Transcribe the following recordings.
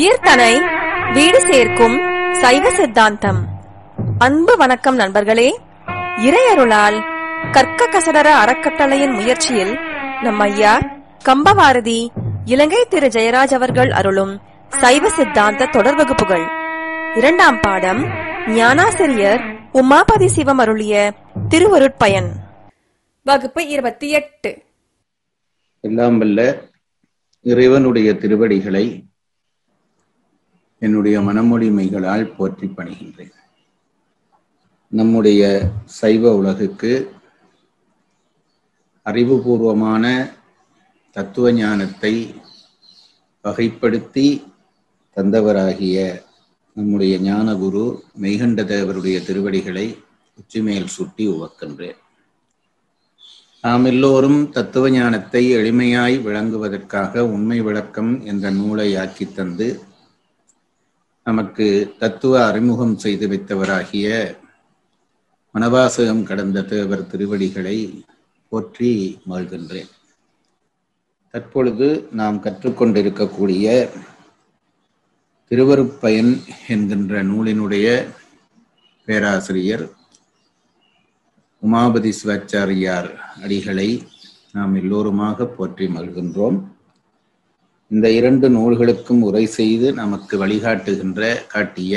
உயிர்தனை வீடு சேர்க்கும் சைவ சித்தாந்தம் அன்பு வணக்கம் நண்பர்களே இறையருளால் கற்க கசடர அறக்கட்டளையின் முயற்சியில் நம் ஐயா கம்பவாரதி இலங்கை திரு ஜெயராஜ் அவர்கள் அருளும் சைவ சித்தாந்த தொடர் வகுப்புகள் இரண்டாம் பாடம் ஞானாசிரியர் உமாபதி சிவம் அருளிய திருவருட்பயன் வகுப்பு இருபத்தி எட்டு எல்லாம் வல்ல இறைவனுடைய திருவடிகளை என்னுடைய மனமொழிமைகளால் போற்றி பணிகின்றேன் நம்முடைய சைவ உலகுக்கு அறிவுபூர்வமான தத்துவ ஞானத்தை வகைப்படுத்தி தந்தவராகிய நம்முடைய ஞானகுரு மெய்கண்ட தேவருடைய திருவடிகளை உச்சிமேல் சுட்டி உவக்கின்றேன் நாம் எல்லோரும் தத்துவ ஞானத்தை எளிமையாய் விளங்குவதற்காக உண்மை விளக்கம் என்ற நூலை ஆக்கி தந்து நமக்கு தத்துவ அறிமுகம் செய்து வைத்தவராகிய மனவாசகம் கடந்த தேவர் திருவடிகளை போற்றி மகிழ்கின்றேன் தற்பொழுது நாம் கற்றுக்கொண்டிருக்கக்கூடிய திருவருட்பயன் என்கின்ற நூலினுடைய பேராசிரியர் உமாபதி சிவாச்சாரியார் அடிகளை நாம் எல்லோருமாக போற்றி மகிழ்கின்றோம் இந்த இரண்டு நூல்களுக்கும் உரை செய்து நமக்கு வழிகாட்டுகின்ற காட்டிய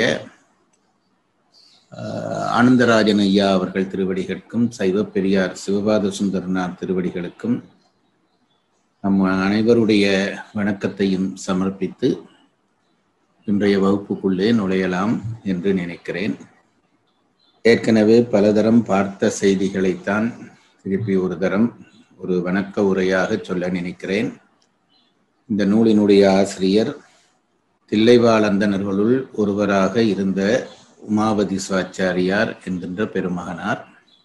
ஆனந்தராஜன் ஐயா அவர்கள் திருவடிகளுக்கும் சைவ பெரியார் சிவபாத சுந்தரனார் திருவடிகளுக்கும் நம் அனைவருடைய வணக்கத்தையும் சமர்ப்பித்து இன்றைய வகுப்புக்குள்ளே நுழையலாம் என்று நினைக்கிறேன் ஏற்கனவே பலதரம் பார்த்த செய்திகளைத்தான் திருப்பி ஒரு தரம் ஒரு வணக்க உரையாக சொல்ல நினைக்கிறேன் இந்த நூலினுடைய ஆசிரியர் தில்லைவாழந்தனர்களுள் ஒருவராக இருந்த உமாவதி சுவாச்சாரியார் என்கின்ற பெருமகனார்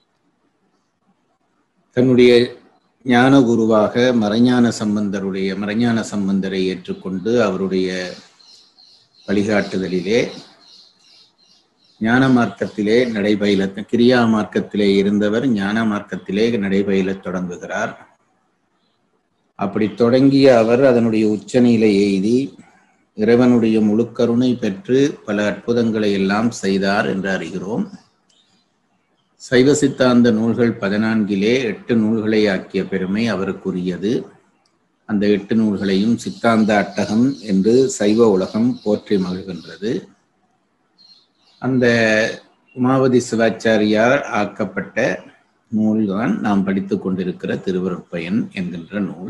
தன்னுடைய ஞான குருவாக மறைஞான சம்பந்தருடைய மறைஞான சம்பந்தரை ஏற்றுக்கொண்டு அவருடைய வழிகாட்டுதலிலே ஞான மார்க்கத்திலே நடைபயில கிரியா மார்க்கத்திலே இருந்தவர் ஞான மார்க்கத்திலே நடைபயிலத் தொடங்குகிறார் அப்படி தொடங்கிய அவர் அதனுடைய உச்சநிலை எய்தி இறைவனுடைய முழு கருணை பெற்று பல அற்புதங்களை எல்லாம் செய்தார் என்று அறிகிறோம் சைவ சித்தாந்த நூல்கள் பதினான்கிலே எட்டு நூல்களை ஆக்கிய பெருமை அவருக்குரியது அந்த எட்டு நூல்களையும் சித்தாந்த அட்டகம் என்று சைவ உலகம் போற்றி மகிழ்கின்றது அந்த உமாவதி சிவாச்சாரியார் ஆக்கப்பட்ட நூல்தான் நாம் படித்து கொண்டிருக்கிற திருவருட்பயன் என்கின்ற நூல்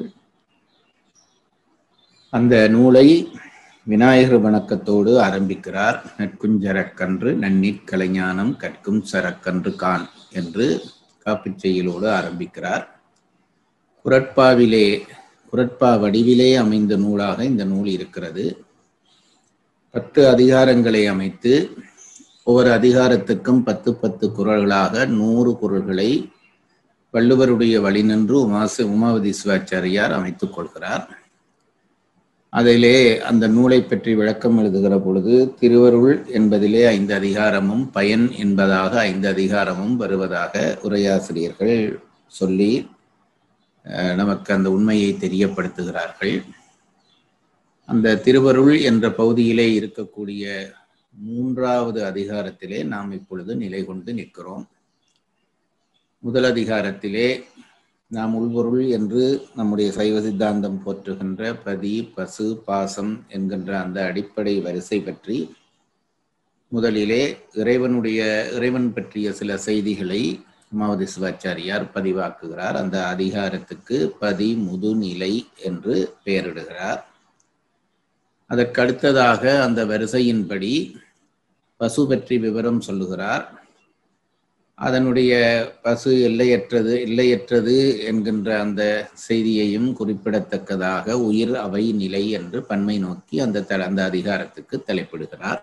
அந்த நூலை விநாயகர் வணக்கத்தோடு ஆரம்பிக்கிறார் நட்குஞ்சரக்கன்று நன்னீட் கலைஞானம் கற்கும் சரக்கன்று கான் என்று காப்புச் செய்யலோடு ஆரம்பிக்கிறார் குரட்பாவிலே குரட்பா வடிவிலே அமைந்த நூலாக இந்த நூல் இருக்கிறது பத்து அதிகாரங்களை அமைத்து ஒவ்வொரு அதிகாரத்துக்கும் பத்து பத்து குரல்களாக நூறு குரல்களை வள்ளுவருடைய வழி நின்று உமாசு உமாவதி சிவாச்சாரியார் அமைத்துக் கொள்கிறார் அதிலே அந்த நூலை பற்றி விளக்கம் எழுதுகிற பொழுது திருவருள் என்பதிலே ஐந்து அதிகாரமும் பயன் என்பதாக ஐந்து அதிகாரமும் வருவதாக உரையாசிரியர்கள் சொல்லி நமக்கு அந்த உண்மையை தெரியப்படுத்துகிறார்கள் அந்த திருவருள் என்ற பகுதியிலே இருக்கக்கூடிய மூன்றாவது அதிகாரத்திலே நாம் இப்பொழுது நிலை கொண்டு நிற்கிறோம் முதல் அதிகாரத்திலே நாம் உள்பொருள் என்று நம்முடைய சைவ சித்தாந்தம் போற்றுகின்ற பதி பசு பாசம் என்கின்ற அந்த அடிப்படை வரிசை பற்றி முதலிலே இறைவனுடைய இறைவன் பற்றிய சில செய்திகளை உமாவதி சிவாச்சாரியார் பதிவாக்குகிறார் அந்த அதிகாரத்துக்கு பதி முதுநிலை என்று பெயரிடுகிறார் அதற்கு அடுத்ததாக அந்த வரிசையின்படி பசு பற்றி விவரம் சொல்லுகிறார் அதனுடைய பசு எல்லையற்றது எல்லையற்றது என்கின்ற அந்த செய்தியையும் குறிப்பிடத்தக்கதாக உயிர் அவை நிலை என்று பன்மை நோக்கி அந்த த அந்த அதிகாரத்துக்கு தலைப்பிடுகிறார்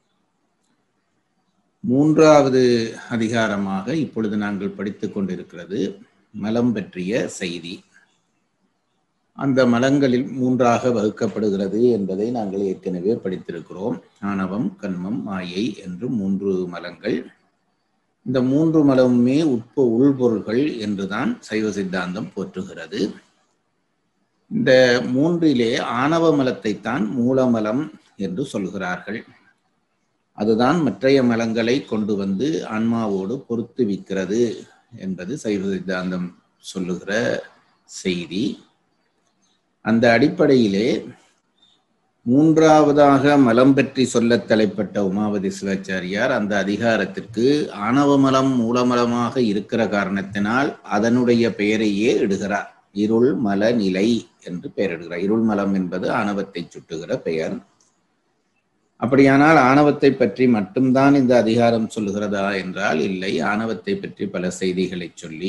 மூன்றாவது அதிகாரமாக இப்பொழுது நாங்கள் படித்து கொண்டிருக்கிறது மலம் பற்றிய செய்தி அந்த மலங்களில் மூன்றாக வகுக்கப்படுகிறது என்பதை நாங்கள் ஏற்கனவே படித்திருக்கிறோம் ஆணவம் கண்மம் மாயை என்று மூன்று மலங்கள் இந்த மூன்று மலமுமே உட்ப உள்பொருள்கள் என்றுதான் சைவ சித்தாந்தம் போற்றுகிறது இந்த மூன்றிலே ஆணவ மலத்தைத்தான் மூலமலம் என்று சொல்கிறார்கள் அதுதான் மற்றைய மலங்களை கொண்டு வந்து ஆன்மாவோடு பொருத்துவிக்கிறது என்பது சைவ சித்தாந்தம் சொல்லுகிற செய்தி அந்த அடிப்படையிலே மூன்றாவதாக மலம் பற்றி சொல்லத் தலைப்பட்ட உமாவதி சிவாச்சாரியார் அந்த அதிகாரத்திற்கு ஆணவ மலம் மூலமலமாக இருக்கிற காரணத்தினால் அதனுடைய பெயரையே இடுகிறார் இருள் மல நிலை என்று பெயரிடுகிறார் இருள் மலம் என்பது ஆணவத்தை சுட்டுகிற பெயர் அப்படியானால் ஆணவத்தை பற்றி மட்டும்தான் இந்த அதிகாரம் சொல்லுகிறதா என்றால் இல்லை ஆணவத்தை பற்றி பல செய்திகளை சொல்லி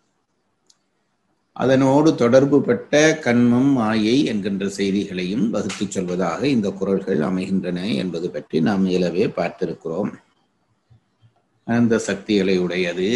அதனோடு தொடர்புபட்ட கண்மம் மாயை என்கின்ற செய்திகளையும் வகுத்து சொல்வதாக இந்த குரல்கள் அமைகின்றன என்பது பற்றி நாம் இயலவே பார்த்திருக்கிறோம் அந்த சக்திகளை உடையது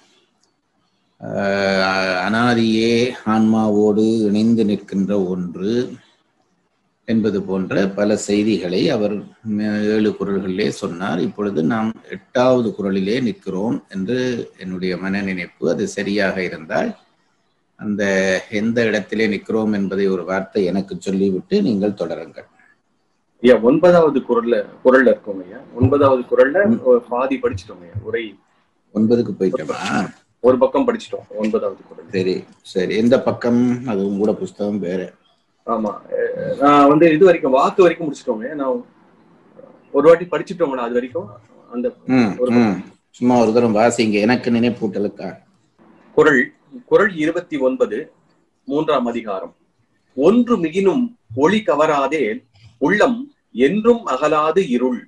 அனாதியே ஆன்மாவோடு இணைந்து நிற்கின்ற ஒன்று என்பது போன்ற பல செய்திகளை அவர் ஏழு குரல்களிலே சொன்னார் இப்பொழுது நாம் எட்டாவது குரலிலே நிற்கிறோம் என்று என்னுடைய மன நினைப்பு அது சரியாக இருந்தால் அந்த எந்த இடத்திலே நிற்கிறோம் என்பதை ஒரு வார்த்தை எனக்கு சொல்லிவிட்டு நீங்கள் தொடருங்கள் ஐயா ஒன்பதாவது குரல்ல குரல்ல இருக்கோம் ஐயா ஒன்பதாவது குரல்ல பாதி படிச்சிட்டோம் ஐயா உரை ஒன்பதுக்கு போயிட்டோமா ஒரு பக்கம் படிச்சிட்டோம் ஒன்பதாவது குரல் சரி சரி எந்த பக்கம் அது உங்களோட புஸ்தகம் வேற ஆமா நான் வந்து இது வரைக்கும் வாக்கு வரைக்கும் முடிச்சிட்டோங்க நான் ஒரு வாட்டி படிச்சிட்டோம்னா அது வரைக்கும் அந்த சும்மா ஒரு தரம் வாசிங்க எனக்கு நினைப்பூட்டலுக்கா குரல் குரல் இருபத்தி ஒன்பது மூன்றாம் அதிகாரம் ஒன்று மிகினும் ஒளி கவராதே உள்ளம் என்றும் அகலாது இருள்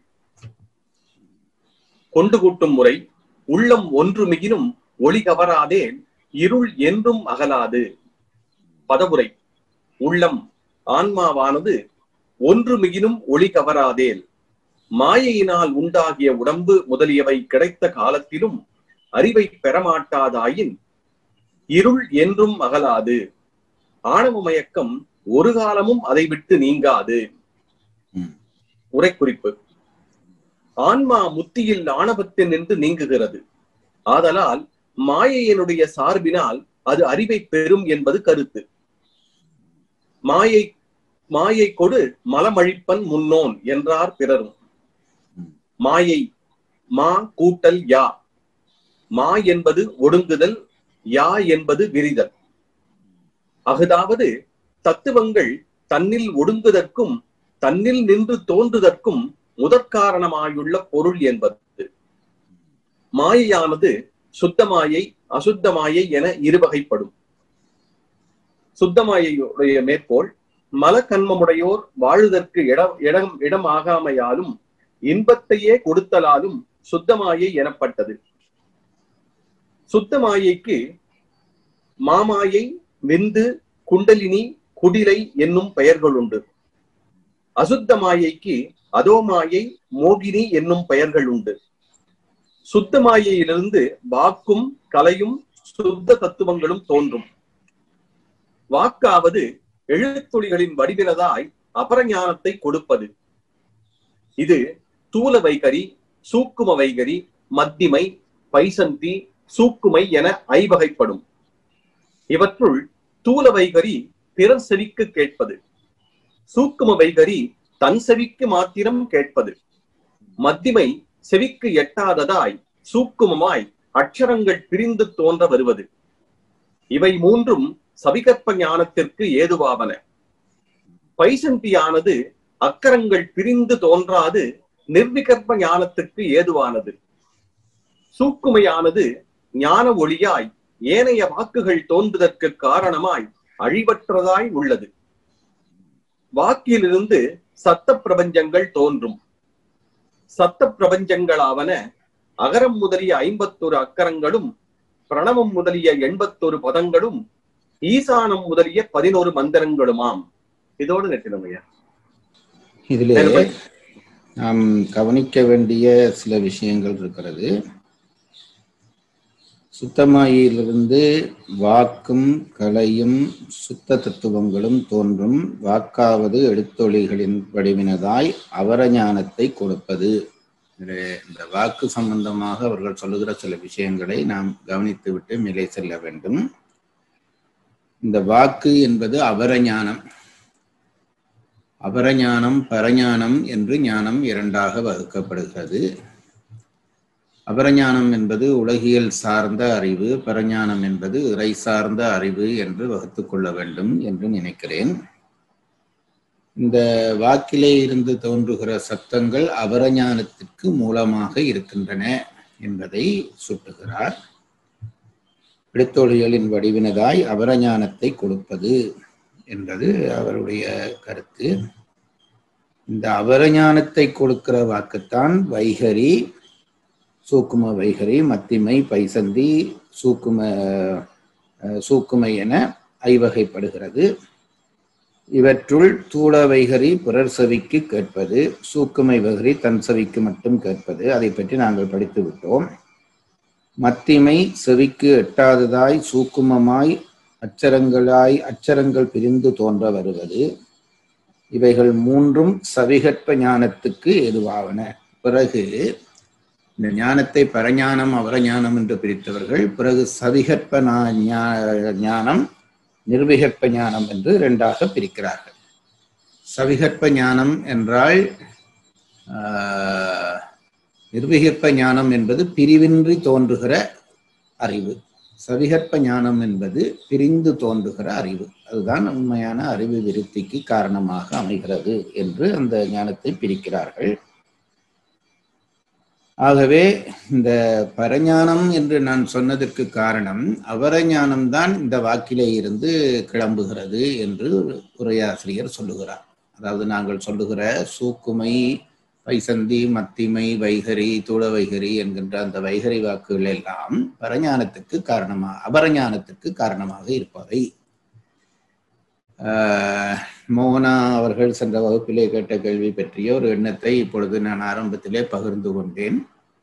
கொண்டு கூட்டும் முறை உள்ளம் ஒன்று மிகினும் ஒளி கவராதே இருள் என்றும் அகலாது பதவுரை உள்ளம் ஆன்மாவானது ஒன்று மிகினும் ஒளி கவராதேல் மாயையினால் உண்டாகிய உடம்பு முதலியவை கிடைத்த காலத்திலும் அறிவை பெறமாட்டாதாயின் இருள் என்றும் அகலாது ஆணவ மயக்கம் ஒரு காலமும் அதை விட்டு நீங்காது உரைக்குறிப்பு ஆன்மா முத்தியில் ஆணவத்தில் நின்று நீங்குகிறது ஆதலால் மாயையினுடைய சார்பினால் அது அறிவை பெறும் என்பது கருத்து மாயை மாயை கொடு மலமழிப்பன் முன்னோன் என்றார் பிறரும் மாயை மா கூட்டல் யா மா என்பது ஒடுங்குதல் யா என்பது விரிதல் அகுதாவது தத்துவங்கள் தன்னில் ஒடுங்குதற்கும் தன்னில் நின்று தோன்றுதற்கும் முதற்காரணமாயுள்ள பொருள் என்பது மாயையானது சுத்தமாயை அசுத்தமாயை என இருவகைப்படும் சுத்தமாயையுடைய மேற்கோள் மலக்கண்மமுடையோர் வாழுதற்கு இடம் இடம் இடம் ஆகாமையாலும் இன்பத்தையே கொடுத்தலாலும் சுத்தமாயை எனப்பட்டது சுத்தமாயைக்கு மாமாயை விந்து குண்டலினி குடிலை என்னும் பெயர்கள் உண்டு அசுத்த மாயைக்கு அதோமாயை மோகினி என்னும் பெயர்கள் உண்டு சுத்த மாயையிலிருந்து வாக்கும் கலையும் சுத்த தத்துவங்களும் தோன்றும் வாக்காவது எழுத்துளிகளின் வடிவினதாய் அபரஞானத்தை கொடுப்பது இது தூல வைகரி சூக்கும வைகரி மத்திமை பைசந்தி சூக்குமை என ஐவகைப்படும் இவற்றுள் தூல வைகரி பிறர் செவிக்கு கேட்பது சூக்கும வைகரி தன் செவிக்கு மாத்திரம் கேட்பது மத்திமை செவிக்கு எட்டாததாய் சூக்குமமாய் அக்ஷரங்கள் பிரிந்து தோன்ற வருவது இவை மூன்றும் சவிகற்ப ஞானத்திற்கு ஏதுவாவன பைசந்தியானது அக்கரங்கள் பிரிந்து தோன்றாது நிர்விகற்ப ஞானத்துக்கு ஏதுவானது சூக்குமையானது ஞான ஒளியாய் ஏனைய வாக்குகள் தோன்றுவதற்கு காரணமாய் அழிவற்றதாய் உள்ளது வாக்கிலிருந்து சத்த பிரபஞ்சங்கள் தோன்றும் சத்த பிரபஞ்சங்களாவன அகரம் முதலிய ஐம்பத்தொரு அக்கரங்களும் பிரணவம் முதலிய எண்பத்தொரு பதங்களும் ஈசானம் முதலிய பதினோரு மந்திரங்களுமாம் இதோடு நெட்டினோம் ஐயா இதிலே நாம் கவனிக்க வேண்டிய சில விஷயங்கள் இருக்கிறது சுத்தமாயிலிருந்து வாக்கும் கலையும் சுத்த தத்துவங்களும் தோன்றும் வாக்காவது எழுத்தொழிகளின் வடிவினதாய் அவரஞானத்தை கொடுப்பது இந்த வாக்கு சம்பந்தமாக அவர்கள் சொல்லுகிற சில விஷயங்களை நாம் கவனித்துவிட்டு மேலே செல்ல வேண்டும் இந்த வாக்கு என்பது அவரஞானம் அபரஞானம் பரஞானம் என்று ஞானம் இரண்டாக வகுக்கப்படுகிறது அபரஞானம் என்பது உலகியல் சார்ந்த அறிவு பரஞானம் என்பது இறை சார்ந்த அறிவு என்று வகுத்துக் கொள்ள வேண்டும் என்று நினைக்கிறேன் இந்த வாக்கிலே இருந்து தோன்றுகிற சத்தங்கள் அபரஞானத்திற்கு மூலமாக இருக்கின்றன என்பதை சுட்டுகிறார் பிடித்தொழிகளின் வடிவினதாய் அபரஞானத்தை கொடுப்பது என்பது அவருடைய கருத்து இந்த அபரஞானத்தை கொடுக்கிற வாக்குத்தான் வைகரி சூக்கும வைகரி மத்திமை பைசந்தி சூக்கும சூக்குமை என ஐவகைப்படுகிறது இவற்றுள் தூள வைகரி பிறர் செவிக்கு கேட்பது சூக்குமை வைகரி தன் செவிக்கு மட்டும் கேட்பது அதை பற்றி நாங்கள் படித்து விட்டோம் மத்திமை செவிக்கு எட்டாததாய் சூக்குமமாய் அச்சரங்களாய் அச்சரங்கள் பிரிந்து தோன்ற வருவது இவைகள் மூன்றும் சவிகற்ப ஞானத்துக்கு எதுவாவன பிறகு இந்த ஞானத்தை பரஞானம் அவரஞானம் என்று பிரித்தவர்கள் பிறகு சவிகற்ப ஞானம் நிர்விகற்ப ஞானம் என்று இரண்டாக பிரிக்கிறார்கள் சவிகற்ப ஞானம் என்றால் நிர்விகற்ப ஞானம் என்பது பிரிவின்றி தோன்றுகிற அறிவு சவிகற்ப ஞானம் என்பது பிரிந்து தோன்றுகிற அறிவு அதுதான் உண்மையான அறிவு விருத்திக்கு காரணமாக அமைகிறது என்று அந்த ஞானத்தை பிரிக்கிறார்கள் ஆகவே இந்த பரஞானம் என்று நான் சொன்னதற்கு காரணம் அவரஞானம்தான் இந்த வாக்கிலே இருந்து கிளம்புகிறது என்று உரையாசிரியர் சொல்லுகிறார் அதாவது நாங்கள் சொல்லுகிற சூக்குமை பைசந்தி மத்திமை வைகரி தூள வைகரி என்கின்ற அந்த வைகரி வாக்குகள் எல்லாம் பரஞானத்துக்கு காரணமாக அபரஞானத்துக்கு காரணமாக இருப்பவை மோகனா அவர்கள் சென்ற வகுப்பிலே கேட்ட கேள்வி பற்றிய ஒரு எண்ணத்தை இப்பொழுது நான் ஆரம்பத்திலே பகிர்ந்து கொண்டேன்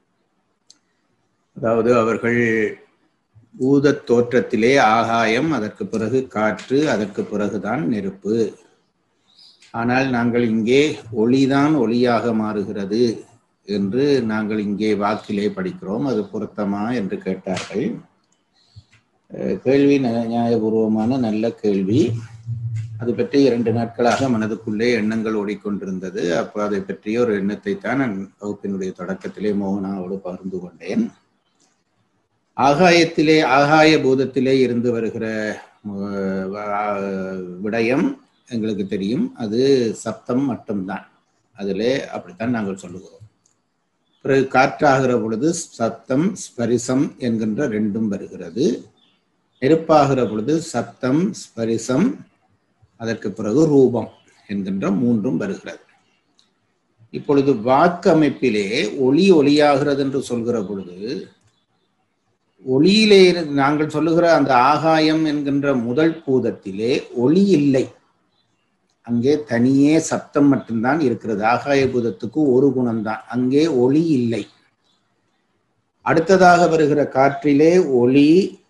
அதாவது அவர்கள் பூத தோற்றத்திலே ஆகாயம் அதற்கு பிறகு காற்று அதற்கு பிறகுதான் நெருப்பு ஆனால் நாங்கள் இங்கே ஒளிதான் ஒளியாக மாறுகிறது என்று நாங்கள் இங்கே வாக்கிலே படிக்கிறோம் அது பொருத்தமா என்று கேட்டார்கள் கேள்வி நியாயபூர்வமான நல்ல கேள்வி அது பற்றி இரண்டு நாட்களாக மனதுக்குள்ளே எண்ணங்கள் ஓடிக்கொண்டிருந்தது அப்போ அதை பற்றிய ஒரு எண்ணத்தை தான் நான் வகுப்பினுடைய தொடக்கத்திலே மோகனாவோடு பகிர்ந்து கொண்டேன் ஆகாயத்திலே ஆகாய பூதத்திலே இருந்து வருகிற விடயம் எங்களுக்கு தெரியும் அது சப்தம் மட்டும்தான் அதிலே அப்படித்தான் நாங்கள் சொல்லுகிறோம் பிறகு காற்றாகிற பொழுது சப்தம் ஸ்பரிசம் என்கின்ற ரெண்டும் வருகிறது நெருப்பாகிற பொழுது சப்தம் ஸ்பரிசம் அதற்கு பிறகு ரூபம் என்கின்ற மூன்றும் வருகிறது இப்பொழுது வாக்கு அமைப்பிலே ஒளி ஒளியாகிறது என்று சொல்கிற பொழுது ஒளியிலே நாங்கள் சொல்லுகிற அந்த ஆகாயம் என்கின்ற முதல் பூதத்திலே ஒளி இல்லை அங்கே தனியே சப்தம் மட்டும்தான் இருக்கிறது ஆகாய பூதத்துக்கு ஒரு குணம்தான் அங்கே ஒளி இல்லை அடுத்ததாக வருகிற காற்றிலே ஒளி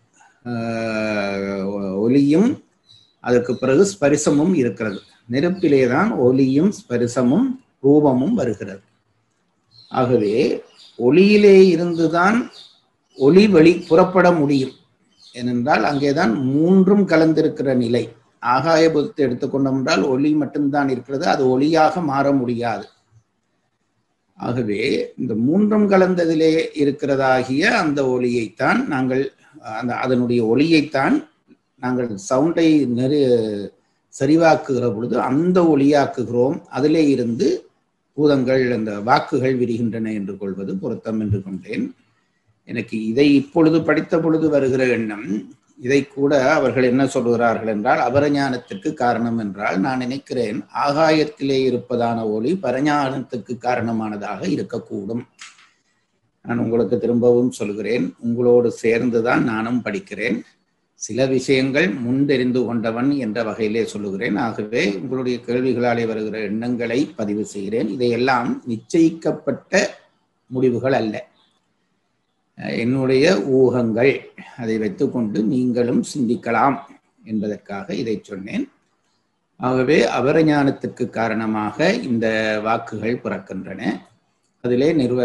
ஒளியும் அதற்கு பிறகு ஸ்பரிசமும் இருக்கிறது நெருப்பிலே தான் ஒளியும் ஸ்பரிசமும் ரூபமும் வருகிறது ஆகவே ஒளியிலே இருந்துதான் ஒளி வெளி புறப்பட முடியும் ஏனென்றால் அங்கேதான் மூன்றும் கலந்திருக்கிற நிலை ஆகாயபுதத்தை எடுத்துக்கொண்டோம் என்றால் ஒளி மட்டும்தான் இருக்கிறது அது ஒளியாக மாற முடியாது ஆகவே இந்த மூன்றும் கலந்ததிலே இருக்கிறதாகிய அந்த ஒளியைத்தான் நாங்கள் அந்த அதனுடைய ஒளியைத்தான் நாங்கள் சவுண்டை நெரு சரிவாக்குகிற பொழுது அந்த ஒளியாக்குகிறோம் அதிலே இருந்து பூதங்கள் அந்த வாக்குகள் விரிகின்றன என்று கொள்வது பொருத்தம் என்று கொண்டேன் எனக்கு இதை இப்பொழுது படித்த பொழுது வருகிற எண்ணம் இதை கூட அவர்கள் என்ன சொல்கிறார்கள் என்றால் அபரஞானத்திற்கு காரணம் என்றால் நான் நினைக்கிறேன் ஆகாயத்திலே இருப்பதான ஒளி பரஞானத்துக்கு காரணமானதாக இருக்கக்கூடும் நான் உங்களுக்கு திரும்பவும் சொல்கிறேன் உங்களோடு சேர்ந்துதான் நானும் படிக்கிறேன் சில விஷயங்கள் முன்தெரிந்து கொண்டவன் என்ற வகையிலே சொல்லுகிறேன் ஆகவே உங்களுடைய கேள்விகளாலே வருகிற எண்ணங்களை பதிவு செய்கிறேன் இதையெல்லாம் நிச்சயிக்கப்பட்ட முடிவுகள் அல்ல என்னுடைய ஊகங்கள் அதை வைத்துக்கொண்டு நீங்களும் சிந்திக்கலாம் என்பதற்காக இதை சொன்னேன் ஆகவே அபரஞானத்துக்கு காரணமாக இந்த வாக்குகள் பிறக்கின்றன அதிலே நிர்வ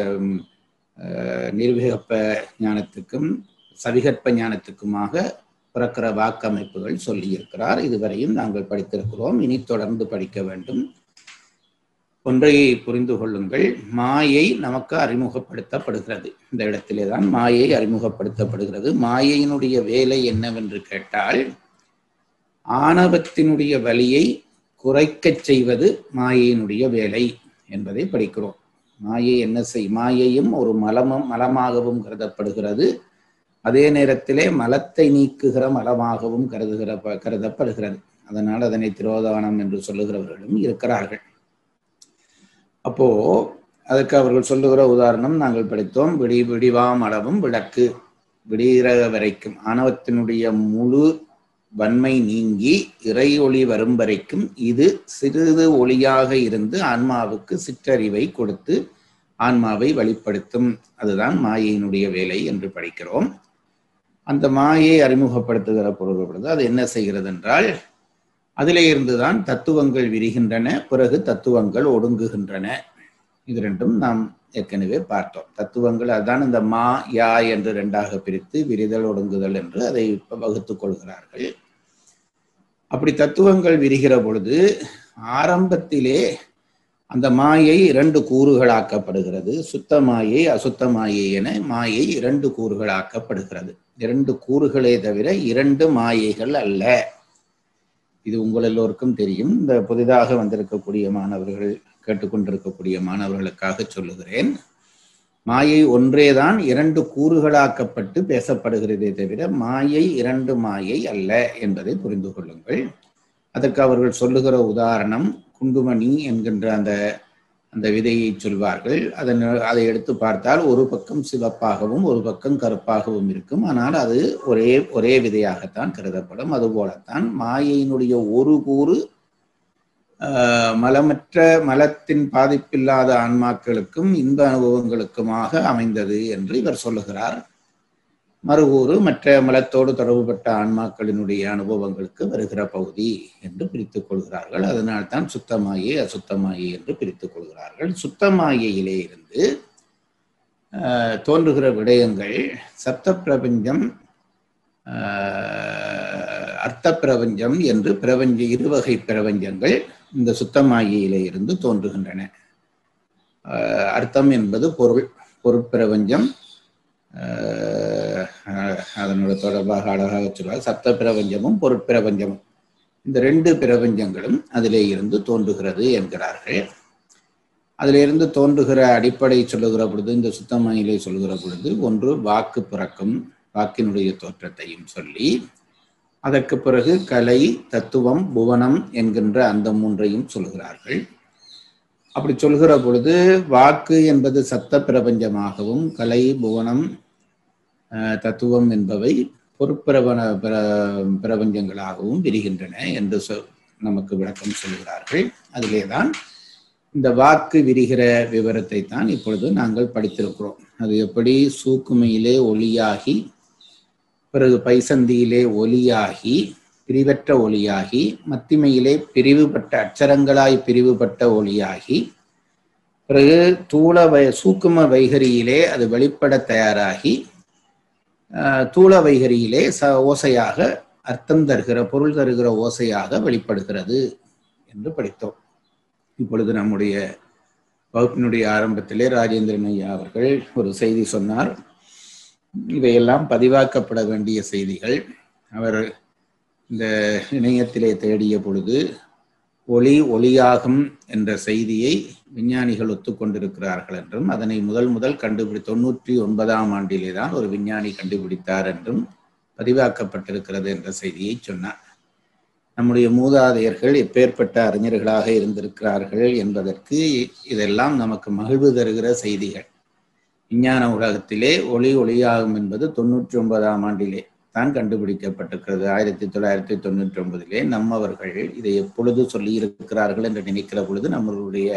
நிர்விகப்ப ஞானத்துக்கும் சவிகற்ப ஞானத்துக்குமாக பிறக்கிற வாக்கமைப்புகள் சொல்லியிருக்கிறார் இதுவரையும் நாங்கள் படித்திருக்கிறோம் இனி தொடர்ந்து படிக்க வேண்டும் ஒன்றை புரிந்து கொள்ளுங்கள் மாயை நமக்கு அறிமுகப்படுத்தப்படுகிறது இந்த இடத்திலே தான் மாயை அறிமுகப்படுத்தப்படுகிறது மாயையினுடைய வேலை என்னவென்று கேட்டால் ஆணவத்தினுடைய வலியை குறைக்கச் செய்வது மாயையினுடைய வேலை என்பதை படிக்கிறோம் மாயை என்ன செய் மாயையும் ஒரு மலமும் மலமாகவும் கருதப்படுகிறது அதே நேரத்திலே மலத்தை நீக்குகிற மலமாகவும் கருதுகிற கருதப்படுகிறது அதனால் அதனை திரோதானம் என்று சொல்லுகிறவர்களும் இருக்கிறார்கள் அப்போ அதுக்கு அவர்கள் சொல்லுகிற உதாரணம் நாங்கள் படித்தோம் விடி விடிவாம் அளவும் விளக்கு விடிகிற வரைக்கும் ஆணவத்தினுடைய முழு வன்மை நீங்கி இறை ஒளி வரும் வரைக்கும் இது சிறிது ஒளியாக இருந்து ஆன்மாவுக்கு சிற்றறிவை கொடுத்து ஆன்மாவை வழிப்படுத்தும் அதுதான் மாயையினுடைய வேலை என்று படிக்கிறோம் அந்த மாயை அறிமுகப்படுத்துகிற பொருள் பொழுது அது என்ன செய்கிறது என்றால் அதிலே இருந்துதான் தத்துவங்கள் விரிகின்றன பிறகு தத்துவங்கள் ஒடுங்குகின்றன இது ரெண்டும் நாம் ஏற்கனவே பார்த்தோம் தத்துவங்கள் அதான் இந்த மா யா என்று ரெண்டாக பிரித்து விரிதல் ஒடுங்குதல் என்று அதை வகுத்துக் கொள்கிறார்கள் அப்படி தத்துவங்கள் விரிகிற பொழுது ஆரம்பத்திலே அந்த மாயை இரண்டு கூறுகளாக்கப்படுகிறது சுத்த மாயை அசுத்த மாயை என மாயை இரண்டு கூறுகளாக்கப்படுகிறது இரண்டு கூறுகளே தவிர இரண்டு மாயைகள் அல்ல இது உங்கள் எல்லோருக்கும் தெரியும் இந்த புதிதாக வந்திருக்கக்கூடிய மாணவர்கள் கேட்டுக்கொண்டிருக்கக்கூடிய மாணவர்களுக்காக சொல்லுகிறேன் மாயை ஒன்றேதான் இரண்டு கூறுகளாக்கப்பட்டு பேசப்படுகிறதே தவிர மாயை இரண்டு மாயை அல்ல என்பதை புரிந்து கொள்ளுங்கள் அதற்கு அவர்கள் சொல்லுகிற உதாரணம் குண்டுமணி என்கின்ற அந்த அந்த விதையை சொல்வார்கள் அதன் அதை எடுத்து பார்த்தால் ஒரு பக்கம் சிவப்பாகவும் ஒரு பக்கம் கருப்பாகவும் இருக்கும் ஆனால் அது ஒரே ஒரே விதையாகத்தான் கருதப்படும் அதுபோலத்தான் மாயையினுடைய ஒரு கூறு மலமற்ற மலத்தின் பாதிப்பில்லாத ஆன்மாக்களுக்கும் இன்ப அனுபவங்களுக்குமாக அமைந்தது என்று இவர் சொல்லுகிறார் மறுகூறு மற்ற மலத்தோடு தொடர்புபட்ட ஆன்மாக்களினுடைய அனுபவங்களுக்கு வருகிற பகுதி என்று பிரித்துக் கொள்கிறார்கள் அதனால்தான் சுத்தமாயை அசுத்தமாயை என்று பிரித்துக் கொள்கிறார்கள் சுத்தமாயையிலே இருந்து தோன்றுகிற விடயங்கள் சப்த பிரபஞ்சம் அர்த்த பிரபஞ்சம் என்று பிரபஞ்ச இருவகை பிரபஞ்சங்கள் இந்த சுத்தமாயிலே இருந்து தோன்றுகின்றன அர்த்தம் என்பது பொருள் பொருட்பிரபஞ்சம் அதனோட தொடர்பாக அழகாக சொல்வார் சப்த பிரபஞ்சமும் பொருட்பிரபஞ்சமும் இந்த ரெண்டு பிரபஞ்சங்களும் அதிலே இருந்து தோன்றுகிறது என்கிறார்கள் அதிலிருந்து தோன்றுகிற அடிப்படை சொல்லுகிற பொழுது இந்த சுத்தமாயிலே சொல்லுகிற பொழுது ஒன்று வாக்கு பிறக்கும் வாக்கினுடைய தோற்றத்தையும் சொல்லி அதற்கு பிறகு கலை தத்துவம் புவனம் என்கின்ற அந்த மூன்றையும் சொல்கிறார்கள் அப்படி சொல்கிற பொழுது வாக்கு என்பது சத்த பிரபஞ்சமாகவும் கலை புவனம் தத்துவம் என்பவை பொறுப்பிரபன பிரபஞ்சங்களாகவும் விரிகின்றன என்று சொல் நமக்கு விளக்கம் சொல்கிறார்கள் அதிலேதான் இந்த வாக்கு விரிகிற விவரத்தை தான் இப்பொழுது நாங்கள் படித்திருக்கிறோம் அது எப்படி சூக்குமையிலே ஒளியாகி பிறகு பைசந்தியிலே ஒலியாகி பிரிவற்ற ஒளியாகி மத்திமையிலே பிரிவுபட்ட அச்சரங்களாய் பிரிவுபட்ட ஒளியாகி பிறகு தூள வை சூக்கும வைகரியிலே அது வெளிப்பட தயாராகி தூள வைகரியிலே ச ஓசையாக அர்த்தம் தருகிற பொருள் தருகிற ஓசையாக வெளிப்படுகிறது என்று படித்தோம் இப்பொழுது நம்முடைய வகுப்பினுடைய ஆரம்பத்திலே ராஜேந்திரன் ஐயா அவர்கள் ஒரு செய்தி சொன்னார் இவையெல்லாம் பதிவாக்கப்பட வேண்டிய செய்திகள் அவர் இந்த இணையத்திலே தேடிய பொழுது ஒளி ஒளியாகும் என்ற செய்தியை விஞ்ஞானிகள் ஒத்துக்கொண்டிருக்கிறார்கள் என்றும் அதனை முதல் முதல் கண்டுபிடி தொண்ணூற்றி ஒன்பதாம் ஆண்டிலே தான் ஒரு விஞ்ஞானி கண்டுபிடித்தார் என்றும் பதிவாக்கப்பட்டிருக்கிறது என்ற செய்தியை சொன்னார் நம்முடைய மூதாதையர்கள் எப்பேற்பட்ட அறிஞர்களாக இருந்திருக்கிறார்கள் என்பதற்கு இதெல்லாம் நமக்கு மகிழ்வு தருகிற செய்திகள் விஞ்ஞான உலகத்திலே ஒளி ஒளியாகும் என்பது தொண்ணூற்றி ஒன்பதாம் ஆண்டிலே தான் கண்டுபிடிக்கப்பட்டிருக்கிறது ஆயிரத்தி தொள்ளாயிரத்தி தொண்ணூற்றி ஒன்பதிலே நம்மவர்கள் இதை எப்பொழுது சொல்லி இருக்கிறார்கள் என்று நினைக்கிற பொழுது நம்மளுடைய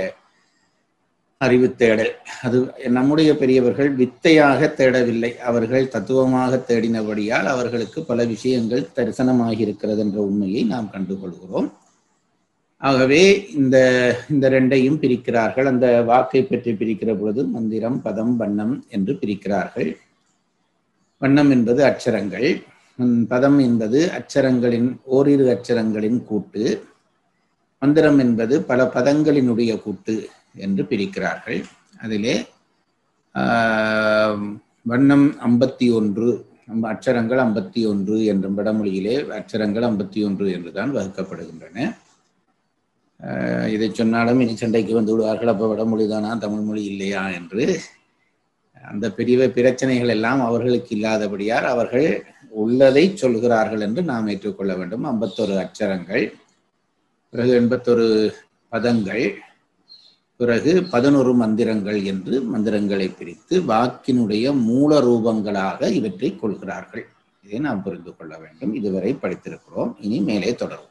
அறிவு தேடல் அது நம்முடைய பெரியவர்கள் வித்தையாக தேடவில்லை அவர்கள் தத்துவமாக தேடினபடியால் அவர்களுக்கு பல விஷயங்கள் தரிசனமாகி இருக்கிறது என்ற உண்மையை நாம் கண்டுகொள்கிறோம் ஆகவே இந்த இந்த ரெண்டையும் பிரிக்கிறார்கள் அந்த வாக்கை பற்றி பிரிக்கிற பொழுது மந்திரம் பதம் வண்ணம் என்று பிரிக்கிறார்கள் வண்ணம் என்பது அச்சரங்கள் ம், பதம் என்பது அச்சரங்களின் ஓரிரு அச்சரங்களின் கூட்டு மந்திரம் என்பது பல பதங்களினுடைய கூட்டு என்று பிரிக்கிறார்கள் அதிலே ஆம், வண்ணம் ஐம்பத்தி ஒன்று அச்சரங்கள் ஐம்பத்தி ஒன்று என்றும் வடமொழியிலே அச்சரங்கள் ஐம்பத்தி ஒன்று என்றுதான் வகுக்கப்படுகின்றன ஆஹ், இதை சொன்னாலும் இனி சண்டைக்கு வந்து விடுவார்கள் அப்போ வடமொழி தானா தமிழ் மொழி இல்லையா என்று அந்த பிரிவு பிரச்சனைகள் எல்லாம் அவர்களுக்கு இல்லாதபடியால் அவர்கள் உள்ளதை சொல்கிறார்கள் என்று நாம் ஏற்றுக்கொள்ள வேண்டும் ஐம்பத்தொரு அச்சரங்கள் பிறகு எண்பத்தொரு பதங்கள் பிறகு பதினொரு மந்திரங்கள் என்று மந்திரங்களை பிரித்து வாக்கினுடைய மூல ரூபங்களாக இவற்றை கொள்கிறார்கள் இதை நாம் புரிந்து கொள்ள வேண்டும் இதுவரை படித்திருக்கிறோம் இனி மேலே தொடரும்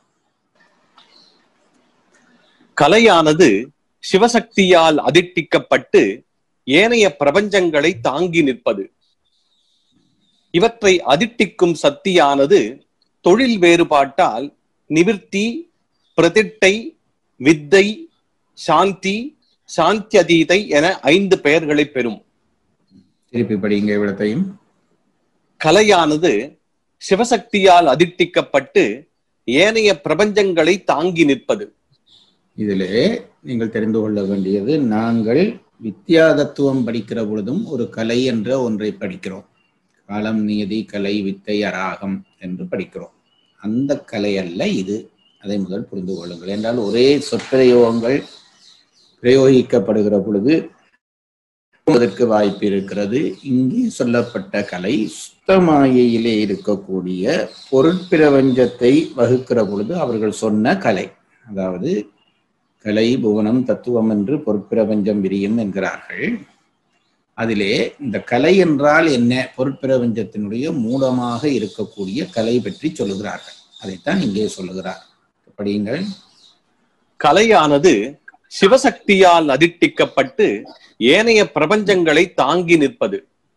கலையானது சிவசக்தியால் அதிட்டிக்கப்பட்டு ஏனைய பிரபஞ்சங்களை தாங்கி நிற்பது இவற்றை அதிட்டிக்கும் சக்தியானது தொழில் வேறுபாட்டால் நிவிர்த்தி பிரதிட்டை வித்தை சாந்தி சாந்தியதீதை என ஐந்து பெயர்களை பெறும் திருப்பி படிங்க இவ்விடத்தையும் கலையானது சிவசக்தியால் அதிட்டிக்கப்பட்டு ஏனைய பிரபஞ்சங்களை தாங்கி நிற்பது இதிலே நீங்கள் தெரிந்து கொள்ள வேண்டியது நாங்கள் வித்யா தத்துவம் படிக்கிற பொழுதும் ஒரு கலை என்ற ஒன்றை படிக்கிறோம் காலம் நியதி கலை வித்தை அராகம் என்று படிக்கிறோம் அந்த கலை அல்ல இது அதை முதல் புரிந்து கொள்ளுங்கள் என்றால் ஒரே சொற்பிரயோகங்கள் பிரயோகிக்கப்படுகிற பொழுது அதற்கு வாய்ப்பு இருக்கிறது இங்கே சொல்லப்பட்ட கலை சுத்தமாயிலே இருக்கக்கூடிய பொருட்பிரபஞ்சத்தை வகுக்கிற பொழுது அவர்கள் சொன்ன கலை அதாவது கலை புவனம் தத்துவம் என்று பொருட்பிரபஞ்சம் விரியும் என்கிறார்கள் அதிலே இந்த கலை என்றால் என்ன பொருட்பிரபஞ்சத்தினுடைய மூலமாக இருக்கக்கூடிய கலை பற்றி சொல்லுகிறார்கள் அதைத்தான் இங்கே சொல்லுகிறார் படியுங்கள் கலையானது சிவசக்தியால் அதிட்டிக்கப்பட்டு ஏனைய பிரபஞ்சங்களை தாங்கி நிற்பது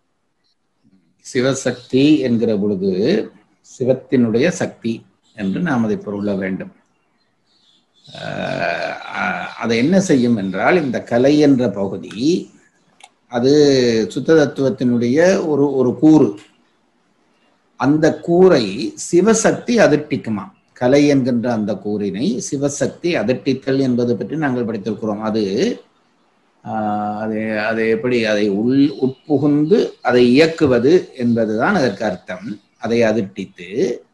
சிவசக்தி என்கிற பொழுது சிவத்தினுடைய சக்தி என்று நாம் அதை பொருள வேண்டும் ஆஹ் அதை என்ன செய்யும் என்றால் இந்த கலை என்ற பகுதி அது சுத்த தத்துவத்தினுடைய ஒரு ஒரு கூறு அந்த கூரை சிவசக்தி அதிர்ட்டிக்குமா கலை என்கின்ற அந்த கூறினை சிவசக்தி அதிர்ட்டித்தல் என்பது பற்றி நாங்கள் படித்திருக்கிறோம் அது ஆஹ் அது அது எப்படி அதை உள் உட்புகுந்து அதை இயக்குவது என்பதுதான் அதற்கு அர்த்தம் அதை அதிர்ட்டித்து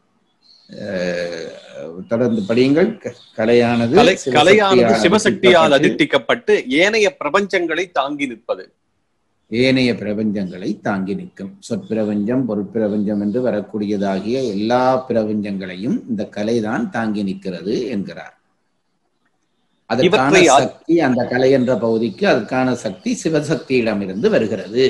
ஆஹ் தொடர்ந்து படியுங்கள் க- கலையானது கலை கலையானது சிவசக்தியால் அதிர்ட்டிக்கப்பட்டு அதிட்டிக்கப்பட்டு ஏனைய பிரபஞ்சங்களை தாங்கி நிற்பது ஏனைய பிரபஞ்சங்களை தாங்கி நிற்கும் சொற்பிரபஞ்சம் பொருட்பிரபஞ்சம் என்று வரக்கூடியதாகிய எல்லா பிரபஞ்சங்களையும் இந்த கலைதான் தாங்கி நிற்கிறது என்கிறார் அதற்கான இவற்றை அ- சக்தி அந்த கலை என்ற பகுதிக்கு அதற்கான சக்தி சிவசக்தியிடமிருந்து வருகிறது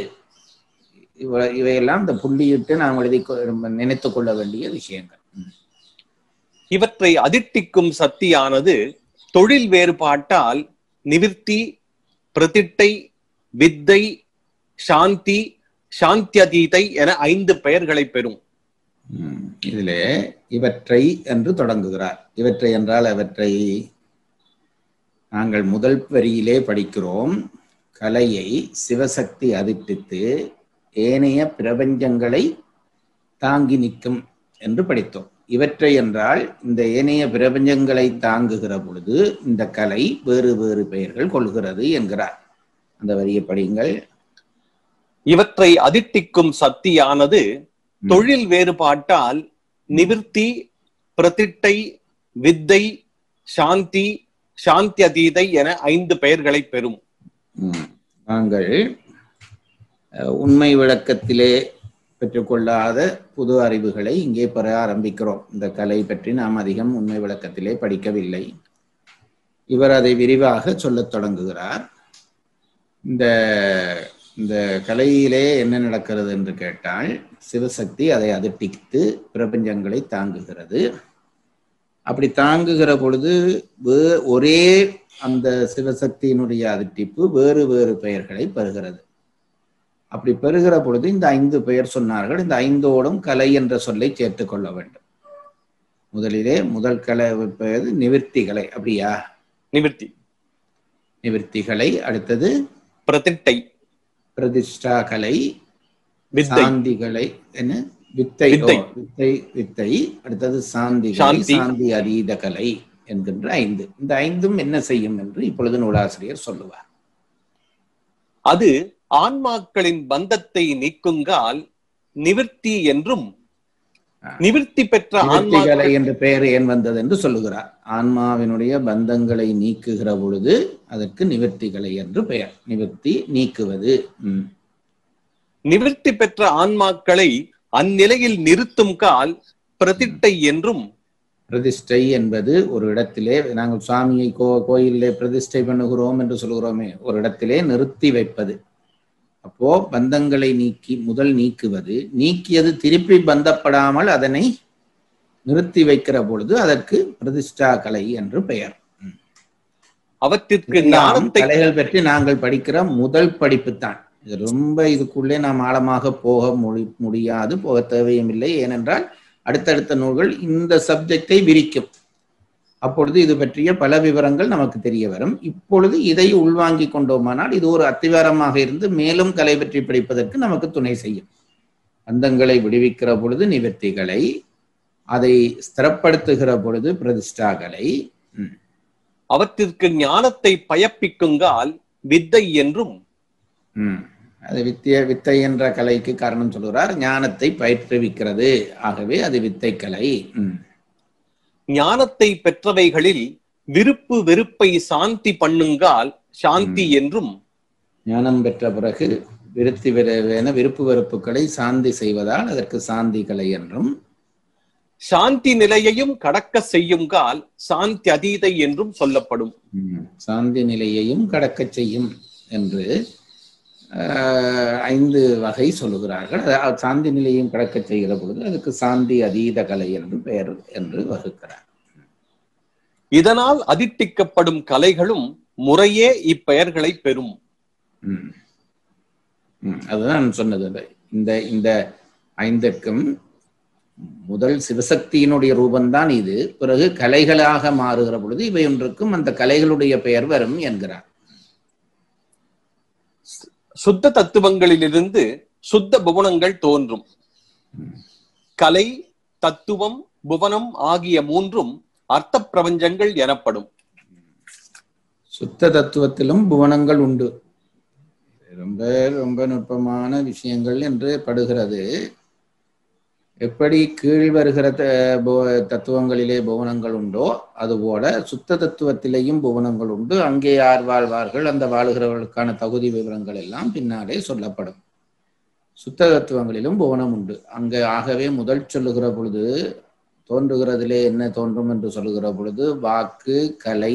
இவ இவையெல்லாம் இந்த புள்ளியிட்டு நாம் எழுதி கொ- நினைத்துக் கொள்ள வேண்டிய விஷயங்கள் ம். இவற்றை அதிட்டிக்கும் சக்தியானது தொழில் வேறுபாட்டால் நிவிர்த்தி பிரதிட்டை வித்தை சாந்தி சாந்தியதீதை என ஐந்து பெயர்களை பெறும் ம். இதிலே இவற்றை என்று தொடங்குகிறார் இவற்றை என்றால் அவற்றை நாங்கள் முதல் வரியிலே படிக்கிறோம் கலையை சிவசக்தி அதிர்ட்டித்து ஏனைய பிரபஞ்சங்களை தாங்கி நிற்கும் என்று படித்தோம் இவற்றை என்றால் இந்த ஏனைய பிரபஞ்சங்களை தாங்குகிற பொழுது இந்த கலை வேறு வேறு பெயர்கள் கொள்கிறது என்கிறார் அந்த வரியை படியுங்கள் இவற்றை அதிட்டிக்கும் சக்தியானது தொழில் வேறுபாட்டால் நிவிர்த்தி பிரதிட்டை வித்தை சாந்தி சாந்தியதீதை என ஐந்து பெயர்களை பெறும் ம். நாங்கள் அஹ், உண்மை விளக்கத்திலே பெற்றுக்கொள்ளாத புது அறிவுகளை இங்கே பெற ஆரம்பிக்கிறோம் இந்த கலை பற்றி நாம் அதிகம் உண்மை விளக்கத்திலே படிக்கவில்லை இவர் அதை விரிவாக சொல்லத் தொடங்குகிறார் இந்த இந்த கலையிலே என்ன நடக்கிறது என்று கேட்டால் சிவசக்தி அதை அதிர்ட்டித்து பிரபஞ்சங்களை தாங்குகிறது அப்படி தாங்குகிற பொழுது வே- ஒரே அந்த சிவசக்தியினுடைய அதிர்ட்டிப்பு வேறு வேறு பெயர்களை பெறுகிறது அப்படி பெறுகிற பொழுது இந்த ஐந்து பெயர் சொன்னார்கள் இந்த ஐந்தோடும் கலை என்ற சொல்லை சேர்த்துக் கொள்ள வேண்டும் முதலிலே முதல் கலை பெயர் நிவிர்த்திகளை அப்படியா நிவிர்த்தி நிவிர்த்திகளை அடுத்தது பிரதிட்டை பிரதிஷ்டா கலை வித்தை சாந்திகளை என்ன வித்தை வித்தை. ஓ, வித்தை வித்தை அடுத்தது சாந்தி கலை, சாந்தி. சாந்தி அதீத கலை என்கின்ற ஐந்து இந்த ஐந்தும் என்ன செய்யும் என்று இப்பொழுது நூலாசிரியர் சொல்லுவார் அது ஆன்மாக்களின் பந்தத்தை நீக்குங்கால் நிவிர்த்தி என்றும் நிவிர்த்தி பெற்ற நிவர்த்திகளை ஆன்மாக்கள் என்ற பெயர் ஏன் வந்தது என்று சொல்லுகிறார் ஆன்மாவினுடைய பந்தங்களை நீக்குகிற பொழுது அதற்கு நிவர்த்திகளை என்று பெயர் நிவர்த்தி நீக்குவது ம். நிவிர்த்தி பெற்ற ஆன்மாக்களை அந்நிலையில் நிறுத்தும் கால் பிரதிட்டை என்றும் பிரதிஷ்டை என்பது ஒரு இடத்திலே நாங்கள் சுவாமியை கோ கோயிலிலே பிரதிஷ்டை பண்ணுகிறோம் என்று சொல்கிறோமே ஒரு இடத்திலே நிறுத்தி வைப்பது அப்போ பந்தங்களை நீக்கி முதல் நீக்குவது நீக்கியது திருப்பி பந்தப்படாமல் அதனை நிறுத்தி வைக்கிற பொழுது அதற்கு பிரதிஷ்டா கலை என்று பெயர் அவற்றிற்கு இதெல்லாம் ஞானத்தை கலைகள் பற்றி நாங்கள் படிக்கிற முதல் படிப்பு தான் இது ரொம்ப இதுக்குள்ளே நாம் ஆழமாக போக முடி முடியாது போக தேவையும் இல்லை ஏனென்றால் அடுத்தடுத்த நூல்கள் இந்த சப்ஜெக்டை விரிக்கும் அப்பொழுது இது பற்றிய பல விவரங்கள் நமக்கு தெரிய வரும் இப்பொழுது இதை உள்வாங்கி கொண்டோமானால் இது ஒரு அத்திவாரமாக இருந்து மேலும் கலை பற்றி படிப்பதற்கு நமக்கு துணை செய்யும் பந்தங்களை விடுவிக்கிற பொழுது நிவர்த்திகளை அதை ஸ்திரப்படுத்துகிற பொழுது பிரதிஷ்டாகளை ம், அவற்றிற்கு ஞானத்தை பயப்பிக்குங்கால் வித்தை என்றும் ம். அது வித்திய வித்தை என்ற கலைக்கு காரணம் சொல்கிறார் ஞானத்தை பயிற்றுவிக்கிறது ஆகவே அது வித்தை கலை ம். ஞானத்தை பெற்றவைகளில் விருப்பு வெறுப்பை சாந்தி பண்ணுங்கால் சாந்தி என்றும் ஞானம் பெற்ற பிறகு விருத்தி வெறுவென விருப்பு வெறுப்புகளை சாந்தி செய்வதால் அதற்கு சாந்தி கலை என்றும் சாந்தி நிலையையும் கடக்க செய்யுங்கால் சாந்தி அதீதை என்றும் சொல்லப்படும் ம், சாந்தி நிலையையும் கடக்கச் செய்யும் என்று ஆஹ், ஐந்து வகை சொல்லுகிறார்கள் அதாவது சாந்தி நிலையையும் கடக்கச் செய்கிற பொழுது அதுக்கு சாந்தி அதீத கலை என்று பெயர் என்று வகுக்கிறார் இதனால் அதிட்டிக்கப்படும் கலைகளும் முறையே இப்பெயர்களை பெறும் ம். ம், அதுதான் நான் சொன்னது அந்த இந்த இந்த ஐந்திற்கும் முதல் சிவசக்தியினுடைய ரூபந்தான் இது பிறகு கலைகளாக மாறுகிற பொழுது இவை ஒன்றுக்கும் அந்த கலைகளுடைய பெயர் வரும் என்கிறார் சுத்த தத்துவங்களிலிருந்து சுத்த புவனங்கள் தோன்றும் கலை தத்துவம் புவனம் ஆகிய மூன்றும் அர்த்த பிரபஞ்சங்கள் எனப்படும் சுத்த தத்துவத்திலும் புவனங்கள் உண்டு ரொம்ப ரொம்ப நுட்பமான விஷயங்கள் என்று படுகிறது எப்படி கீழ் வருகிற த- பு- தத்துவங்களிலே புவனங்கள் உண்டோ அதுபோல சுத்த தத்துவத்திலேயும் புவனங்கள் உண்டு அங்கே யார் வாழ்வார்கள் அந்த வாழுகிறவர்களுக்கான தகுதி விவரங்கள் எல்லாம் பின்னாலே சொல்லப்படும் சுத்த தத்துவங்களிலும் புவனம் உண்டு அங்கே ஆகவே முதல் சொல்லுகிற பொழுது தோன்றுகிறதிலே என்ன தோன்றும் என்று சொல்லுகிற பொழுது வாக்கு கலை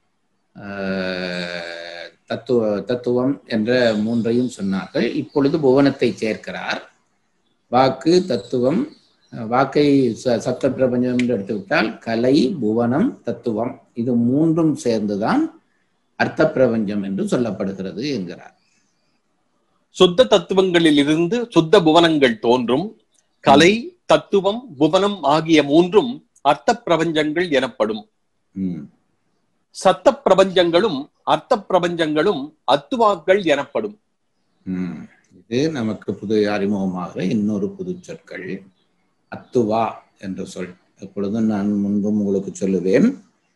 ஆஹ், தத்துவ தத்துவம் என்ற மூன்றையும் சொன்னார்கள் இப்பொழுது புவனத்தை சேர்க்கிறார் வாக்கு தத்துவம் அஹ், வாக்கை ச- சப்த பிரபஞ்சம் என்று எடுத்துவிட்டால் கலை புவனம் தத்துவம் இது மூன்றும் சேர்ந்துதான் அர்த்த பிரபஞ்சம் என்று சொல்லப்படுகிறது என்கிறார் சுத்த தத்துவங்களிலிருந்து சுத்த புவனங்கள் தோன்றும் கலை தத்துவம் புவனம் ஆகிய மூன்றும் அர்த்த பிரபஞ்சங்கள் எனப்படும் ம். சத்த பிரபஞ்சங்களும் அர்த்த பிரபஞ்சங்களும் அத்துவாக்கள் எனப்படும் ம். இது நமக்கு புது அறிமுகமாக இன்னொரு புது சொற்கள் அத்துவா என்ற சொல் எப்பொழுதும் நான் முன்பும் உங்களுக்கு சொல்லுவேன்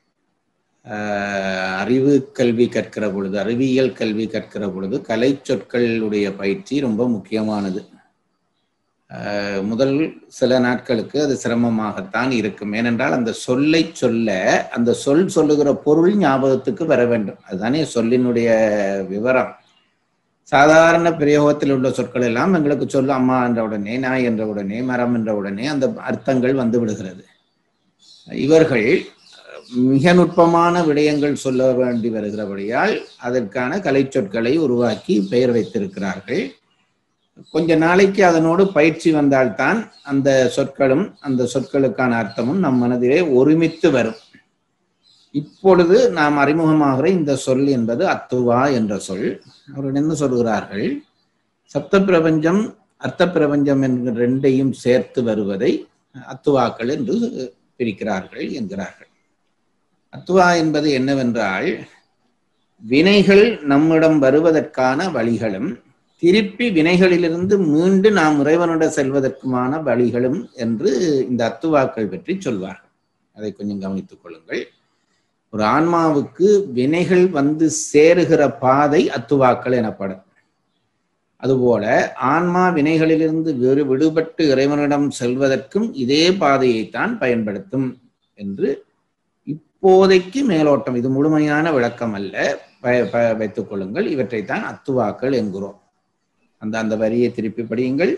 ஆஹ், அறிவு கல்வி கற்கிற பொழுது அறிவியல் கல்வி கற்கிற பொழுது கலை சொற்களுடைய பயிற்சி ரொம்ப முக்கியமானது ஆஹ், முதல் சில நாட்களுக்கு அது சிரமமாகத்தான் இருக்கும் ஏனென்றால் அந்த சொல்லை சொல்ல அந்த சொல் சொல்லுகிற பொருள் ஞாபகத்துக்கு வர வேண்டும் அதுதானே சொல்லினுடைய விவரம் சாதாரண பிரயோகத்தில் உள்ள சொற்கள் எல்லாம் எங்களுக்கு சொல்ல அம்மா என்ற உடனே நாய் என்ற உடனே மரம் என்ற உடனே அந்த அர்த்தங்கள் வந்து விடுகிறது இவர்கள் மிக நுட்பமான விடயங்கள் சொல்ல வேண்டி வருகிறபடியால் அதற்கான கலை சொற்களை உருவாக்கி பெயர் வைத்திருக்கிறார்கள் கொஞ்ச நாளைக்கு அதனோடு பயிற்சி வந்தால்தான் அந்த சொற்களும் அந்த சொற்களுக்கான அர்த்தமும் நம் மனதிலே ஒருமித்து வரும் இப்பொழுது நாம் அறிமுகமாகிற இந்த சொல் என்பது அத்துவா என்ற சொல் அவர்கள் என்ன சொல்கிறார்கள் சப்த பிரபஞ்சம் அர்த்த பிரபஞ்சம் என்கிற ரெண்டையும் சேர்த்து வருவதை அத்துவாக்கள் என்று பிரிக்கிறார்கள் என்கிறார்கள் அத்துவா என்பது என்னவென்றால் வினைகள் நம்மிடம் வருவதற்கான வழிகளும் திருப்பி வினைகளிலிருந்து மீண்டு நாம் இறைவனிட செல்வதற்குமான வழிகளும் என்று இந்த அத்துவாக்கள் பற்றி சொல்வார்கள் அதை கொஞ்சம் கவனித்துக் கொள்ளுங்கள் ஒரு ஆன்மாவுக்கு வினைகள் வந்து சேருகிற பாதை அத்துவாக்கள் எனப்படும் அதுபோல ஆன்மா வினைகளிலிருந்து வேறு விடுபட்டு இறைவனிடம் செல்வதற்கும் இதே பாதையைத்தான் பயன்படுத்தும் என்று இப்போதைக்கு மேலோட்டம் இது முழுமையான விளக்கம் அல்ல ப- ப- வைத்துக் கொள்ளுங்கள் இவற்றைத்தான் அத்துவாக்கள் என்கிறோம் அந்த அந்த வரியை திருப்பி படியுங்கள்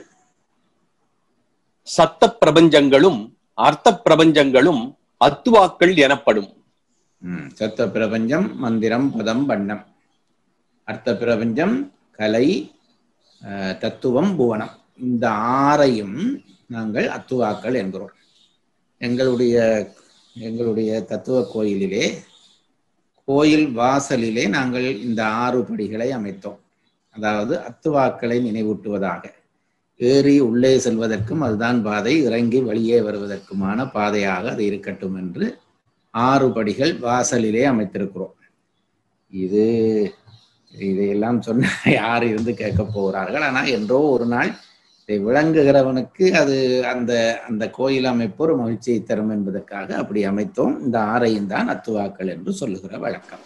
சத்த பிரபஞ்சங்களும் அர்த்த பிரபஞ்சங்களும் அத்துவாக்கள் எனப்படும் ம், சத்த பிரபஞ்சம் மந்திரம் பதம் வண்ணம் அர்த்த பிரபஞ்சம் கலை அஹ், தத்துவம் புவனம் இந்த ஆறையும் நாங்கள் அத்துவாக்கள் என்கிறோம் எங்களுடைய எங்களுடைய தத்துவ கோயிலிலே கோயில் வாசலிலே நாங்கள் இந்த ஆறு படிகளை அமைத்தோம் அதாவது அத்துவாக்களை நினைவூட்டுவதாக ஏறி உள்ளே செல்வதற்கும் அதுதான் பாதை இறங்கி வெளியே வருவதற்குமான பாதையாக அது இருக்கட்டும் என்று ஆறு படிகள் வாசலிலே அமைத்திருக்கிறோம் இது இதையெல்லாம் சொன்ன யார் இருந்து கேட்க போகிறார்கள் ஆனால் என்றோ ஒரு நாள் இதை விளங்குகிறவனுக்கு அது அந்த அந்த கோயில் அமைப்பு ஒரு மகிழ்ச்சியை தரும் என்பதற்காக அப்படி அமைத்தோம் இந்த ஆறையும் தான் அத்துவாக்கள் என்று சொல்லுகிற வழக்கம்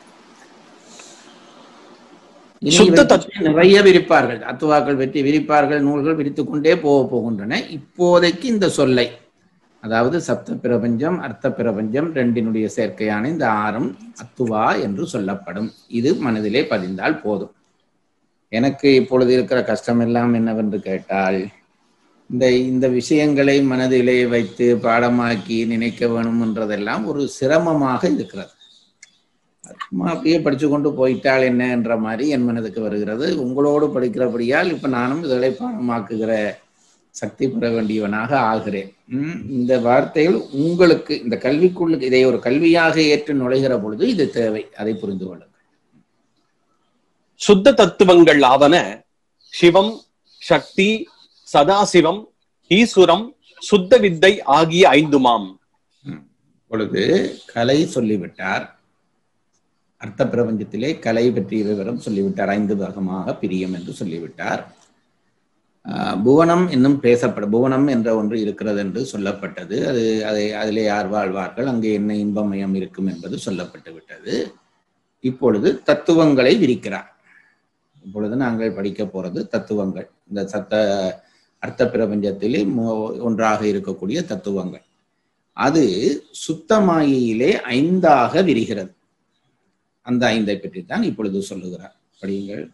இனி சுத்த இவை தத்- பற்றி நிறைய விரிப்பார்கள் அத்துவாக்கள் பற்றி விரிப்பார்கள் நூல்கள் விரித்துக் கொண்டே போக போகின்றன இப்போதைக்கு இந்த சொல்லை அதாவது சப்த பிரபஞ்சம் அர்த்த பிரபஞ்சம் ரெண்டினுடைய சேர்க்கையான இந்த ஆறும் அத்துவா என்று சொல்லப்படும் இது மனதிலே பதிந்தால் போதும் எனக்கு இப்பொழுது இருக்கிற கஷ்டம் எல்லாம் என்னவென்று கேட்டால் இந்த இந்த விஷயங்களை மனதிலே வைத்து பாடமாக்கி நினைக்க வேணும் என்றதெல்லாம் ஒரு சிரமமாக இருக்கிறது சும்மா அப்படியே படிச்சு கொண்டு போயிட்டால் என்ன என்ற மாதிரி என் மனதுக்கு வருகிறது உங்களோடு படிக்கிறபடியால் இப்ப நானும் இதனை பாடமாக்குகிற சக்தி பெற வேண்டியவனாக ஆகிறேன் உம் இந்த வார்த்தைகள் உங்களுக்கு இந்த கல்விக்குள்ள இதை ஒரு கல்வியாக ஏற்று நுழைகிற பொழுது இது தேவை அதை புரிந்து கொள்ளுங்கள் சுத்த தத்துவங்கள் ஆவன சிவம் சக்தி சதாசிவம் ஈஸ்வரம் சுத்த வித்தை ஆகிய ஐந்துமாம் பொழுது கலை சொல்லிவிட்டார் அர்த்த பிரபஞ்சத்திலே கலை பற்றிய விவரம் சொல்லிவிட்டார் ஐந்து பாகமாக பிரியம் என்று சொல்லிவிட்டார் ஆஹ் புவனம் இன்னும் பேசப்பட புவனம் என்ற ஒன்று இருக்கிறது என்று சொல்லப்பட்டது அது அதை அதிலே யார் வாழ்வார்கள் அங்கே என்ன இன்பமயம் இருக்கும் என்பது சொல்லப்பட்டு விட்டது இப்பொழுது தத்துவங்களை விரிக்கிறார் இப்பொழுது நாங்கள் படிக்க போறது தத்துவங்கள் இந்த சத்த அர்த்த பிரபஞ்சத்திலே மு- ஒன்றாக இருக்கக்கூடிய தத்துவங்கள் அது சுத்தமாயிலே ஐந்தாக விரிகிறது அந்த ஐந்தை பற்றி தான் இப்பொழுது சொல்லுகிறார் படியுங்கள்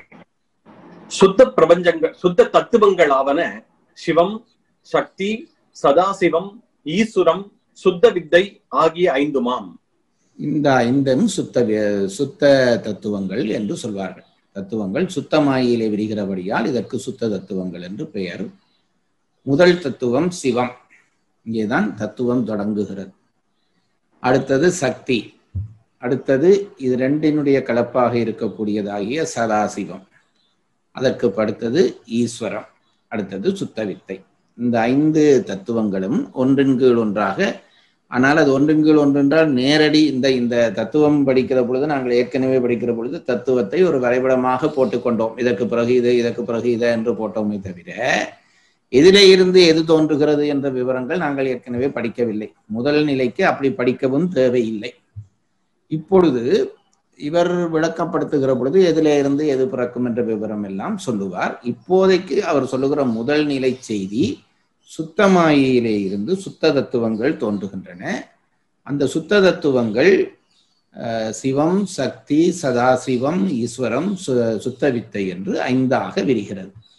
சுத்த பிரபஞ்சங்கள் சுத்த தத்துவங்கள் ஆவன சிவம் சக்தி சதாசிவம் ஈஸ்வரம் சுத்த வித்தை ஆகிய ஐந்துமாம் இந்த ஐந்தும் சுத்த வே- சுத்த தத்துவங்கள் என்று சொல்வார்கள் தத்துவங்கள் சுத்தமாயிலே விரிகிறபடியால் இதற்கு சுத்த தத்துவங்கள் என்று பெயர் முதல் தத்துவம் சிவம் இங்கேதான் தத்துவம் தொடங்குகிறது அடுத்தது சக்தி அடுத்தது இது ரெண்டினுடைய கலப்பாக இருக்கக்கூடியதாகிய சதாசிவம் அதற்கு அடுத்தது ஈஸ்வரம் அடுத்தது சுத்த வித்தை இந்த ஐந்து தத்துவங்களும் ஒன்றின் கீழ் ஒன்றாக ஆனால் அது ஒன்றின் கீழ் ஒன்றென்றால் நேரடி இந்த இந்த தத்துவம் படிக்கிற பொழுது நாங்கள் ஏற்கனவே படிக்கிற பொழுது தத்துவத்தை ஒரு வரைபடமாக போட்டுக்கொண்டோம் இதற்கு பிறகு இது இதற்கு பிறகு இதை என்று போட்டோமே தவிர எதிலே இருந்து எது தோன்றுகிறது என்ற விவரங்கள் நாங்கள் ஏற்கனவே படிக்கவில்லை முதல் நிலைக்கு அப்படி படிக்கவும் தேவையில்லை இப்பொழுது இவர் விளக்கப்படுத்துகிற பொழுது எதிலே இருந்து எது பிறக்கும் என்ற விவரம் எல்லாம் சொல்லுவார் இப்போதைக்கு அவர் சொல்லுகிற முதல் நிலை செய்தி சுத்தமாயிலே இருந்து சுத்த தத்துவங்கள் தோன்றுகின்றன அந்த சுத்த தத்துவங்கள் அஹ், சிவம் சக்தி சதாசிவம் ஈஸ்வரம் சு- சுத்த வித்தை என்று ஐந்தாக விரிகிறது